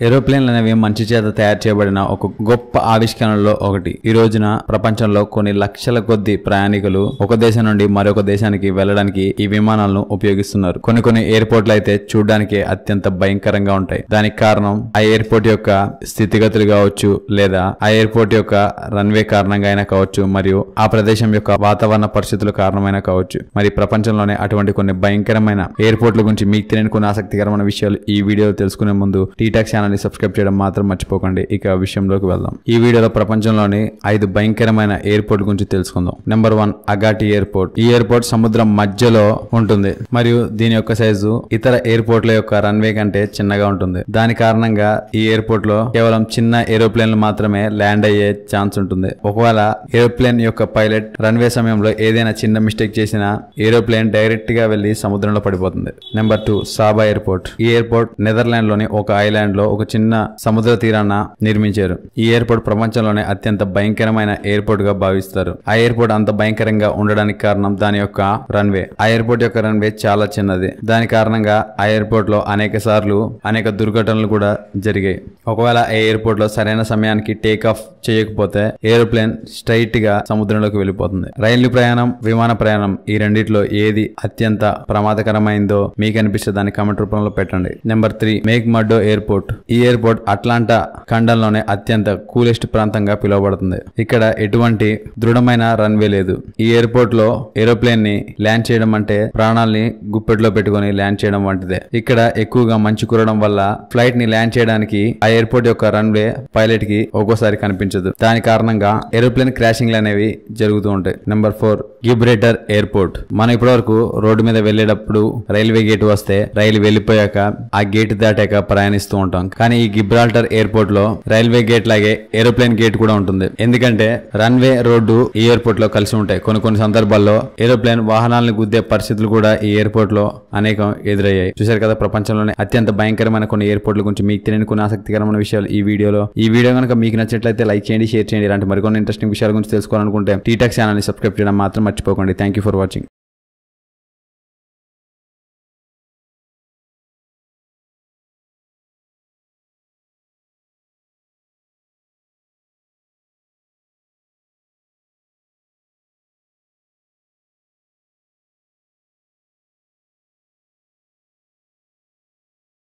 ఏరోప్లేన్లు అనేవి మంచి చేత తయారు చేయబడిన ఒక గొప్ప ఆవిష్కరణలో ఒకటి ఈ రోజున ప్రపంచంలో కొన్ని లక్షల కొద్ది ప్రయాణికులు ఒక దేశం నుండి మరొక దేశానికి వెళ్ళడానికి ఈ విమానాలను ఉపయోగిస్తున్నారు కొన్ని కొన్ని ఎయిర్పోర్ట్లు అయితే చూడడానికి అత్యంత భయంకరంగా ఉంటాయి దానికి కారణం ఆ ఎయిర్పోర్ట్ యొక్క స్థితిగతులు కావచ్చు లేదా ఆ ఎయిర్పోర్ట్ యొక్క రన్వే కారణంగా అయినా కావచ్చు మరియు ఆ ప్రదేశం యొక్క వాతావరణ పరిస్థితుల కారణమైన కావచ్చు మరి ప్రపంచంలోనే అటువంటి కొన్ని భయంకరమైన ఎయిర్పోర్ట్ల గురించి మీకు తెలియని కొన్ని ఆసక్తికరమైన విషయాలు ఈ వీడియోలో తెలుసుకునే ముందు టీటాక్ ఛానల్ ని సబ్స్క్రైబ్ చేయడం మాత్రం మర్చిపోకండి ఇక విషయంలోకి వెళ్దాం ఈ వీడియోలో ప్రపంచంలోని ఐదు భయంకరమైన ఎయిర్పోర్ట్ గురించి తెలుసుకుందాం నెంబర్ వన్ అగాటి ఎయిర్పోర్ట్ ఈ ఎయిర్పోర్ట్ సముద్రం మధ్యలో ఉంటుంది మరియు దీని యొక్క సైజు ఇతర ఎయిర్పోర్ట్ల యొక్క రన్వే కంటే చిన్నగా ఉంటుంది దాని కారణంగా ఈ ఎయిర్పోర్ట్ లో కేవలం చిన్న ఏరోప్లేన్లు మాత్రమే ల్యాండ్ అయ్యే ఛాన్స్ ఉంటుంది ఒకవేళ ఏరోప్లేన్ యొక్క పైలట్ రన్వే సమయంలో ఏదైనా చిన్న మిస్టేక్ చేసినా ఏరోప్లేన్ డైరెక్ట్ గా వెళ్లి సముద్రంలో పడిపోతుంది నెంబర్ టూ సాబా ఎయిర్పోర్ట్ ఈ ఎయిర్పోర్ట్ నెదర్లాండ్ లోని ఒక ఐలాండ్ లో ఒక చిన్న సముద్ర తీరాన నిర్మించారు ఈ ఎయిర్పోర్ట్ ప్రపంచంలోనే అత్యంత భయంకరమైన ఎయిర్పోర్ట్ గా భావిస్తారు ఆ ఎయిర్పోర్ట్ అంత భయంకరంగా ఉండడానికి కారణం దాని యొక్క రన్వే ఆ ఎయిర్పోర్ట్ యొక్క రన్వే చాలా చిన్నది దాని కారణంగా ఆ ఎయిర్పోర్ట్ లో అనేక సార్లు అనేక దుర్ఘటనలు కూడా జరిగాయి ఒకవేళ ఆ ఎయిర్పోర్ట్ లో సరైన సమయానికి టేక్ ఆఫ్ చేయకపోతే ఏరోప్లేన్ స్ట్రైట్ గా సముద్రంలోకి వెళ్ళిపోతుంది రైలు ప్రయాణం విమాన ప్రయాణం ఈ రెండిట్లో ఏది అత్యంత ప్రమాదకరమైందో మీకు అనిపిస్తే దాన్ని కామెంట్ రూపంలో పెట్టండి number three McMurdo airport ఈ ఎయిర్పోర్ట్ అట్లాంటా ఖండంలోనే అత్యంత కూలెస్ట్ ప్రాంతంగా పిలువబడుతుంది ఇక్కడ ఎటువంటి దృఢమైన రన్వే లేదు ఈ ఎయిర్పోర్ట్ లో ఏరోప్లేన్ ని ల్యాండ్ చేయడం అంటే ప్రాణాల్ని గుప్పెట్లో పెట్టుకొని ల్యాండ్ చేయడం వంటిదే ఇక్కడ ఎక్కువగా మంచు కురడం వల్ల ఫ్లైట్ ని ల్యాండ్ చేయడానికి ఆ ఎయిర్పోర్ట్ యొక్క రన్వే పైలట్ కి ఒక్కోసారి కనిపించదు దాని కారణంగా ఏరోప్లేన్ క్రాషింగ్లు అనేవి జరుగుతూ ఉంటాయి నెంబర్ ఫోర్ గిబ్రేటర్ ఎయిర్పోర్ట్ మనం ఇప్పటివరకు రోడ్డు మీద వెళ్ళేటప్పుడు రైల్వే గేట్ వస్తే రైలు వెళ్ళిపోయాక ఆ గేట్ దాటాక ప్రయాణిస్తూ ఉంటాం కానీ ఈ గిబ్రాల్టర్ ఎయిర్పోర్ట్ లో రైల్వే గేట్ లాగే ఏరోప్లేన్ గేట్ కూడా ఉంటుంది ఎందుకంటే రన్వే రోడ్డు ఈ ఎయిర్పోర్ట్ లో కలిసి ఉంటాయి కొన్ని కొన్ని సందర్భాల్లో ఏరోప్లేన్ వాహనాలను గుద్దే పరిస్థితులు కూడా ఈ ఎయిర్పోర్ట్ లో అనేకం ఎదురయ్యాయి చూశారు కదా ప్రపంచంలోనే అత్యంత భయంకరమైన కొన్ని ఎయిర్పోర్ట్ల గురించి మీకు తెలియని కొన్ని ఆసక్తికరమైన విషయాలు ఈ వీడియోలో ఈ వీడియో కనుక మీకు నచ్చినట్లయితే లైక్ చేయండి షేర్ చేయండి ఇలాంటి మరికొన్ని ఇంట్రెస్టింగ్ విషయాల గురించి తెలుసుకోవాలనుకుంటే టీటాక్ ఛానల్ ని సబ్స్క్రైబ్ చేయడం మాత్రం మర్చిపోకండి థ్యాంక్ యూ ఫర్ వాచింగ్